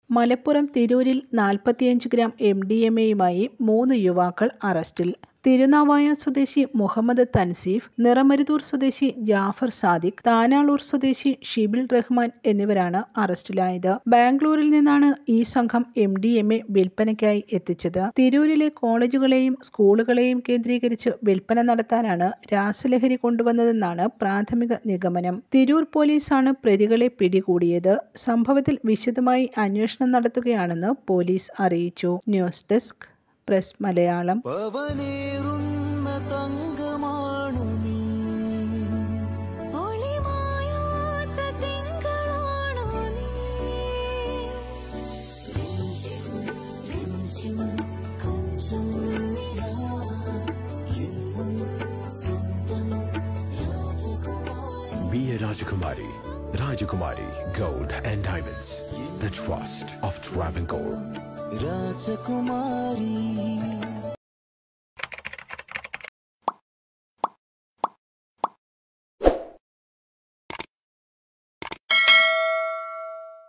മലപ്പുറം തിരൂരിൽ നാൽപ്പത്തിയഞ്ച് gram M D M എയുമായി മൂന്ന് യുവാക്കൾ അറസ്റ്റിൽ തിരുനാവായ സ്വദേശി മുഹമ്മദ് തൻസീഫ് നിറമരുതൂർ സ്വദേശി ജാഫർ സാദിഖ് താനാളൂർ സ്വദേശി ഷിബിൽ റഹ്മാൻ എന്നിവരാണ് അറസ്റ്റിലായത് ബാംഗ്ലൂരിൽ നിന്നാണ് ഈ സംഘം എം ഡി എം എ വിൽപ്പനയ്ക്കായി എത്തിച്ചത് തിരൂരിലെ കോളേജുകളെയും സ്കൂളുകളെയും കേന്ദ്രീകരിച്ച് വിൽപ്പന നടത്താനാണ് രാസലഹരി കൊണ്ടുവന്നതെന്നാണ് പ്രാഥമിക നിഗമനം തിരൂർ പോലീസാണ് പ്രതികളെ പിടികൂടിയത് സംഭവത്തിൽ വിശദമായി അന്വേഷണം നടത്തുകയാണെന്ന് പോലീസ് അറിയിച്ചു ന്യൂസ് ഡെസ്ക് പ്രസ് മലയാളം പവനേറുന്ന തങ്കമാണു നീ ഒളിമായാത്ത തിങ്കളാണോ നീ കൊഞ്ചും നിലാ എന്നും സ്വന്തം രാജകുമാരി Be a Rajakumari. Rajakumari Gold and Diamonds. The trust of Travancore. രാജകുമാരി